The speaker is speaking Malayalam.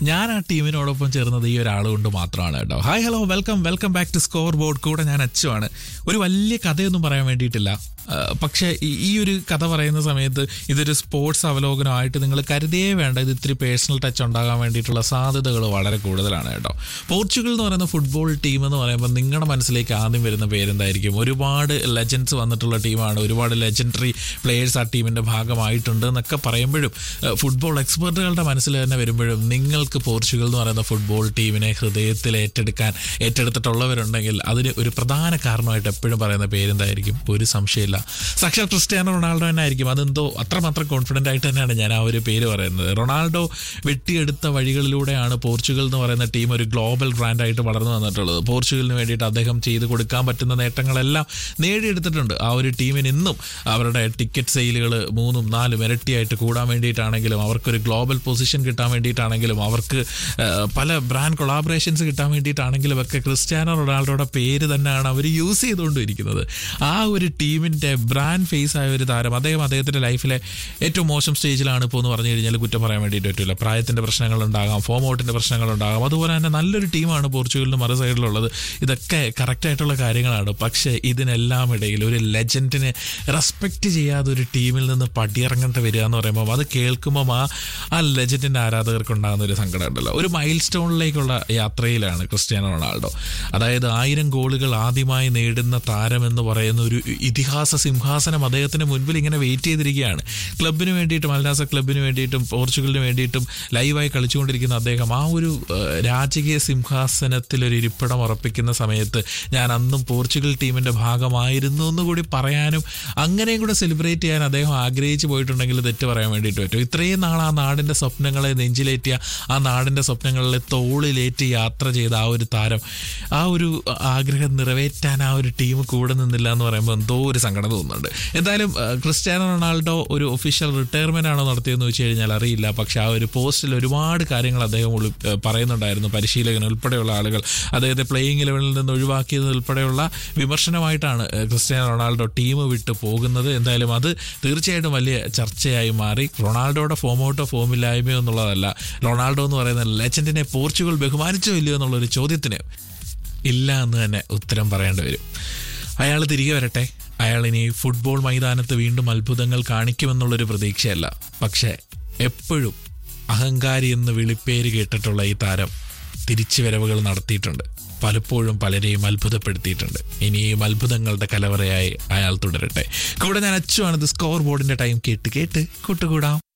ഞാൻ ആ ടീമിനോടൊപ്പം ചേർന്നത് ഈ ഒരാൾ കൊണ്ട് മാത്രമാണ് കേട്ടോ hi hello welcome welcome back to scoreboard കൂടെ ഞാൻ അച്ചുവാണ് ഒരു വലിയ കഥയൊന്നും പറയാൻ വേണ്ടിയിട്ടില്ല ആ, പക്ഷേ ഈ- ഈ ഒരു കഥ പറയുന്ന സമയത്ത് ഇതൊരു സ്പോർട്സ് അവലോകനമായിട്ട് നിങ്ങൾ കരുതിയേ വേണ്ട ഇത് ഇത്തിരി പേഴ്സണൽ ടച്ച് ഉണ്ടാകാൻ വേണ്ടിയിട്ടുള്ള സാധ്യതകൾ വളരെ കൂടുതലാണ് കേട്ടോ പോർച്ചുഗൽ എന്ന് പറയുന്ന ഫുട്ബോൾ ടീം എന്ന് പറയുമ്പോൾ നിങ്ങളുടെ മനസ്സിലേക്ക് ആദ്യം വരുന്ന പേരെന്തായിരിക്കും ഒരുപാട് ലെജൻഡ്സ് വന്നിട്ടുള്ള ടീമാണ് ഒരുപാട് ലെജൻഡറി പ്ലേയേഴ്സ് ആ ടീമിൻ്റെ ഭാഗമായിട്ടുണ്ട് എന്നൊക്കെ പറയുമ്പോഴും ഏഹ്, ഫുട്ബോൾ എക്സ്പെർട്ടുകളുടെ മനസ്സിൽ തന്നെ വരുമ്പോഴും നിങ്ങൾക്ക് പോർച്ചുഗൽ എന്ന് പറയുന്ന ഫുട്ബോൾ ടീമിനെ ഹൃദയത്തിൽ ഏറ്റെടുക്കാൻ ഏറ്റെടുത്തിട്ടുള്ളവരുണ്ടെങ്കിൽ അതിന് ഒരു പ്രധാന കാരണമായിട്ട് എപ്പോഴും പറയുന്ന പേരെന്തായിരിക്കും ഒരു സംശയമില്ല സാക്ഷാൽ ക്രിസ്ത്യാനോ റൊണാൾഡോ തന്നെ ആയിരിക്കും അതെന്തോ അത്രമാത്രം കോൺഫിഡൻ്റ് ആയിട്ട് തന്നെയാണ് ഞാൻ ആ ഒരു പേര് പറയുന്നത് റൊണാൾഡോ വെട്ടിയെടുത്ത വഴികളിലൂടെയാണ് പോർച്ചുഗൽ എന്ന് പറയുന്ന ടീം ഒരു ഗ്ലോബൽ ബ്രാൻഡായിട്ട് വളർന്നു വന്നിട്ടുള്ളത് പോർച്ചുഗലിന് വേണ്ടിയിട്ട് അദ്ദേഹം ചെയ്ത് കൊടുക്കാൻ പറ്റുന്ന നേട്ടങ്ങളെല്ലാം നേടിയെടുത്തിട്ടുണ്ട് ആ ഒരു ടീമിന് ഇന്നും അവരുടെ ടിക്കറ്റ് സെയിലുകൾ മൂന്നും നാലും ഇരട്ടിയായിട്ട് കൂടാൻ വേണ്ടിയിട്ടാണെങ്കിലും അവർക്കൊരു ഗ്ലോബൽ പൊസിഷൻ കിട്ടാൻ വേണ്ടിയിട്ടാണെങ്കിലും അവർക്ക് ആ, പല ബ്രാൻഡ് കൊളാബറേഷൻസ് കിട്ടാൻ വേണ്ടിയിട്ടാണെങ്കിലും ഒക്കെ ക്രിസ്ത്യാനോ റൊണാൾഡോയുടെ പേര് തന്നെയാണ് അവർ യൂസ് ചെയ്തുകൊണ്ടിരിക്കുന്നത് ആ ഒരു ടീമിൻ്റെ ബ്രാൻഡ് ഫേസ് ആയ ഒരു താരം അദ്ദേഹം അദ്ദേഹത്തിൻ്റെ ലൈഫിലെ ഏറ്റവും മോശം സ്റ്റേജിലാണ് ഇപ്പോൾ എന്ന് പറഞ്ഞു കഴിഞ്ഞാൽ കുറ്റം പറയാൻ വേണ്ടിയിട്ട് പറ്റില്ല പ്രായത്തിൻ്റെ പ്രശ്നങ്ങളുണ്ടാകാം ഫോം ഔട്ടിൻ്റെ പ്രശ്നങ്ങളുണ്ടാകാം അതുപോലെ തന്നെ നല്ലൊരു ടീമാണ് പോർച്ചുഗലിന് മറു സൈഡിലുള്ളത് ഇതൊക്കെ കറക്റ്റായിട്ടുള്ള കാര്യങ്ങളാണ് പക്ഷേ ഇതിനെല്ലാം ഇടയിൽ ഒരു ലെജൻഡിനെ റെസ്പെക്റ്റ് ചെയ്യാതെ ഒരു ടീമിൽ നിന്ന് പടിയിറങ്ങേണ്ടി വരിക എന്ന് പറയുമ്പോൾ അത് കേൾക്കുമ്പോൾ ആ ആ ലെജൻഡിൻ്റെ ആരാധകർക്ക് ഉണ്ടാകുന്ന ഒരു സങ്കടം ഉണ്ടല്ലോ ഒരു മൈൽ സ്റ്റോണിലേക്കുള്ള യാത്രയിലാണ് ക്രിസ്ത്യാനോ റൊണാൾഡോ അതായത് ആയിരം ഗോളുകൾ ആദ്യമായി നേടുന്ന താരം എന്ന് പറയുന്ന ഒരു ഇതിഹാസ സിംഹാസനം അദ്ദേഹത്തിന് മുൻപിൽ ഇങ്ങനെ വെയിറ്റ് ചെയ്തിരിക്കുകയാണ് ക്ലബിന് വേണ്ടിയിട്ടും അൽനാസ ക്ലബിന് വേണ്ടിയിട്ടും പോർച്ചുഗലിന് വേണ്ടിയിട്ടും ലൈവായി കളിച്ചുകൊണ്ടിരിക്കുന്ന അദ്ദേഹം ആ ഒരു ഏഹ്, രാജകീയ സിംഹാസനത്തിൽ ഒരു ഇരിപ്പിടം ഉറപ്പിക്കുന്ന സമയത്ത് ഞാൻ അന്നും പോർച്ചുഗൽ ടീമിന്റെ ഭാഗമായിരുന്നു എന്ന് കൂടി പറയാനും അങ്ങനെയും കൂടെ സെലിബ്രേറ്റ് ചെയ്യാൻ അദ്ദേഹം ആഗ്രഹിച്ചു പോയിട്ടുണ്ടെങ്കിൽ തെറ്റ് പറയാൻ വേണ്ടിയിട്ട് പറ്റും ഇത്രയും നാൾ ആ നാടിന്റെ സ്വപ്നങ്ങളെ നെഞ്ചിലേറ്റിയ ആ നാടിന്റെ സ്വപ്നങ്ങളിലെ തോളിലേറ്റ് യാത്ര ചെയ്ത ആ ഒരു താരം ആ ഒരു ആഗ്രഹം നിറവേറ്റാൻ ആ ഒരു ടീം കൂടെ നിന്നില്ല എന്ന് പറയുമ്പോൾ എന്തോ ഒരു സങ്കടം തോന്നുന്നുണ്ട് എന്തായാലും ആ, ക്രിസ്ത്യാനോ റൊണാൾഡോ ഒരു ഒഫീഷ്യൽ റിട്ടയർമെന്റ് ആണോ നടത്തിയെന്ന് വെച്ച് കഴിഞ്ഞാൽ അറിയില്ല പക്ഷെ ആ ഒരു പോസ്റ്റിൽ ഒരുപാട് കാര്യങ്ങൾ അദ്ദേഹം ഉള്ളി- ഏ, പറയുന്നുണ്ടായിരുന്നു പരിശീലകൻ ഉൾപ്പെടെയുള്ള ആളുകൾ അദ്ദേഹത്തെ പ്ലേയിങ് ലെവലിൽ നിന്ന് ഒഴിവാക്കിയത് ഉൾപ്പെടെയുള്ള വിമർശനമായിട്ടാണ് ഏ, ക്രിസ്ത്യാനോ റൊണാൾഡോ ടീം വിട്ട് പോകുന്നത് എന്തായാലും അത് തീർച്ചയായിട്ടും വലിയ ചർച്ചയായി മാറി റൊണാൾഡോയുടെ ഫോം ഔട്ടോ ഫോമില്ലായ്മയോ എന്നുള്ളതല്ല റൊണാൾഡോ എന്ന് പറയുന്ന ലെജൻഡിനെ പോർച്ചുഗൽ ബഹുമാനിച്ചോ ഇല്ലയോ എന്നുള്ളൊരു ചോദ്യത്തിന് ഇല്ല എന്ന് തന്നെ ഉത്തരം പറയേണ്ടി വരും അയാൾ തിരികെ വരട്ടെ അയാൾ ഇനി ഫുട്ബോൾ മൈതാനത്ത് വീണ്ടും അത്ഭുതങ്ങൾ കാണിക്കുമെന്നുള്ളൊരു പ്രതീക്ഷയല്ല പക്ഷേ എപ്പോഴും അഹങ്കാരി എന്ന് വിളിപ്പേര് കേട്ടിട്ടുള്ള ഈ താരം തിരിച്ചുവരവുകൾ നടത്തിയിട്ടുണ്ട് പലപ്പോഴും പലരെയും അത്ഭുതപ്പെടുത്തിയിട്ടുണ്ട് ഇനിയും അത്ഭുതങ്ങളുടെ കലവറയായി അയാൾ തുടരട്ടെ കൂടെ ഞാൻ അച്ചുവാണ് ഇത് സ്കോർ ബോർഡിന്റെ ടൈം കേട്ട് കേട്ട് കൂട്ടുകൂടാം